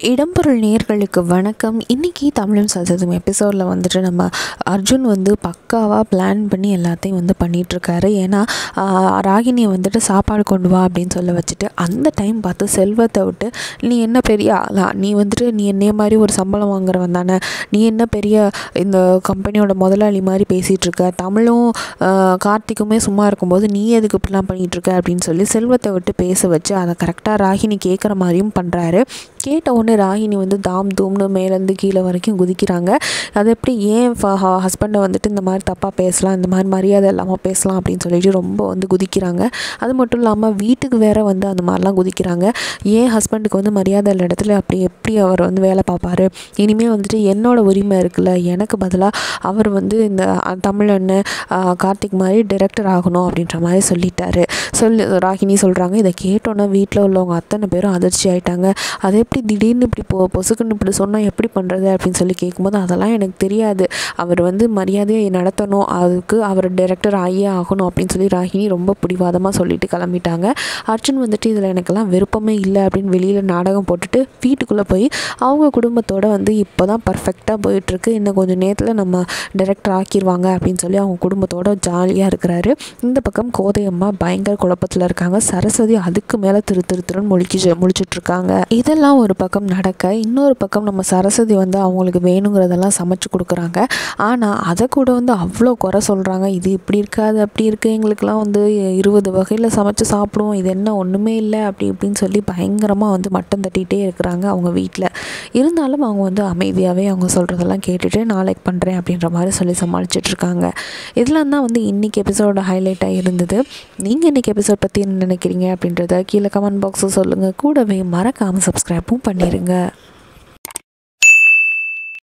இடம்பொருள் நேர்களுக்கு வணக்கம் இன்றைக்கி தமிழும் சததும் எபிசோடில் வந்துட்டு நம்ம அர்ஜுன் வந்து பக்காவாக பிளான் பண்ணி எல்லாத்தையும் வந்து பண்ணிகிட்ருக்காரு ஏன்னா ஆஹ், ராகினியை வந்துட்டு சாப்பாடு கொண்டு வா அப்படின்னு சொல்ல வச்சுட்டு அந்த டைம் பார்த்து செல்வத்தை விட்டு நீ என்ன பெரிய ஆளா நீ வந்துட்டு நீ என்னைய மாதிரி ஒரு சம்பளம் வாங்குறவன் தானே நீ என்ன பெரிய இந்த கம்பெனியோட முதலாளி மாதிரி பேசிகிட்டு இருக்க தமிழும் ஆஹ், கார்த்திக்குமே சும்மா இருக்கும்போது நீ எதுக்கு இப்படிலாம் பண்ணிகிட்டு இருக்க அப்படின்னு சொல்லி செல்வத்தை விட்டு பேச வச்சு அதை கரெக்டாக ராகினி கேட்குற மாதிரியும் பண்ணுறாரு கேட்ட உடனே ராகினி வந்து தாம் தூம்னு மேலேருந்து கீழே வரைக்கும் குதிக்கிறாங்க அது எப்படி ஏன் ஹஸ்பண்டை வந்துட்டு இந்த மாதிரி தப்பாக பேசலாம் இந்த மாதிரி மரியாதை இல்லாமல் பேசலாம் அப்படின்னு சொல்லிட்டு ரொம்ப வந்து குதிக்கிறாங்க அது மட்டும் இல்லாமல் வீட்டுக்கு வேற வந்து அந்த மாதிரிலாம் குதிக்கிறாங்க ஏன் ஹஸ்பண்டுக்கு வந்து மரியாதை இல்ல இடத்துல அப்படி எப்படி அவர் வந்து வேலை பார்ப்பாரு இனிமேல் வந்துட்டு என்னோட உரிமை இருக்குல்ல எனக்கு பதிலாக அவர் வந்து இந்த அஹ், தமிழ் அண்ணன் அஹ், கார்த்திக் மாதிரி டைரக்டர் ஆகணும் அப்படின்ற மாதிரி சொல்லிட்டாரு சொல்லி ராகினி சொல்கிறாங்க இதை கேட்டோன்னே வீட்டில் உள்ளவங்க அத்தனை பேரும் அதிர்ச்சி ஆயிட்டாங்க அது எப்படி திடீர்னு இப்படி பொ பொசுக்குன்னு இப்படி சொன்னால் எப்படி பண்ணுறது அப்படின்னு சொல்லி கேட்கும்போது அதெல்லாம் எனக்கு தெரியாது அவர் வந்து மரியாதையை நடத்தணும் அதுக்கு அவர் டைரக்டர் ஆகியே ஆகணும் அப்படின்னு சொல்லி ராகினி ரொம்ப பிடிவாதமாக சொல்லிட்டு கிளம்பிட்டாங்க அர்ஜுன் வந்துட்டு இதில் எனக்கெல்லாம் விருப்பமே இல்லை அப்படின்னு வெளியில் நாடகம் போட்டுட்டு வீட்டுக்குள்ளே போய் அவங்க குடும்பத்தோட வந்து இப்போ தான் பர்ஃபெக்டாக போயிட்டுருக்கு இன்னும் கொஞ்சம் நேரத்தில் நம்ம டைரக்டர் ஆக்கிடுவாங்க அப்படின்னு சொல்லி அவங்க குடும்பத்தோட ஜாலியாக இருக்கிறாரு இந்த பக்கம் கோதையம்மா பயங்கர குழப்பத்தில் இருக்காங்க சரஸ்வதி அதுக்கு மேலே திரு திரு திருன்னு முழிச்சு முழிச்சிட்டு இருக்காங்க இதெல்லாம் ஒரு பக்கம் நடக்க இன்னொரு பக்கம் நம்ம சரஸ்வதி வந்து அவங்களுக்கு வேணுங்கிறதெல்லாம் சமைச்சு கொடுக்குறாங்க ஆனால் அதை கூட வந்து அவ்வளோ குறை சொல்கிறாங்க இது இப்படி இருக்காது அப்படி இருக்கு எங்களுக்கெல்லாம் வந்து இருபது வகையில் சமைச்சு சாப்பிடுவோம் இது என்ன ஒன்றுமே இல்லை அப்படி இப்படின்னு சொல்லி பயங்கரமாக வந்து மட்டம் தட்டிகிட்டே இருக்கிறாங்க அவங்க வீட்டில் இருந்தாலும் அவங்க வந்து அமைதியாகவே அவங்க சொல்கிறதெல்லாம் கேட்டுட்டு நாளைக்கு பண்ணுறேன் அப்படின்ற மாதிரி சொல்லி சமாளிச்சிட்டு இருக்காங்க இதெல்லாம் தான் வந்து இன்றைக்கி எபிசோட ஹைலைட்டாக இருந்தது நீங்கள் இன்றைக்கி எபிசோட் பற்றி என்ன நினைக்கிறீங்க அப்படின்றத கீழே கமெண்ட் பாக்ஸில் சொல்லுங்கள் கூடவே மறக்காமல் சப்ஸ்கிரைப்பும் பண்ணிடுங்க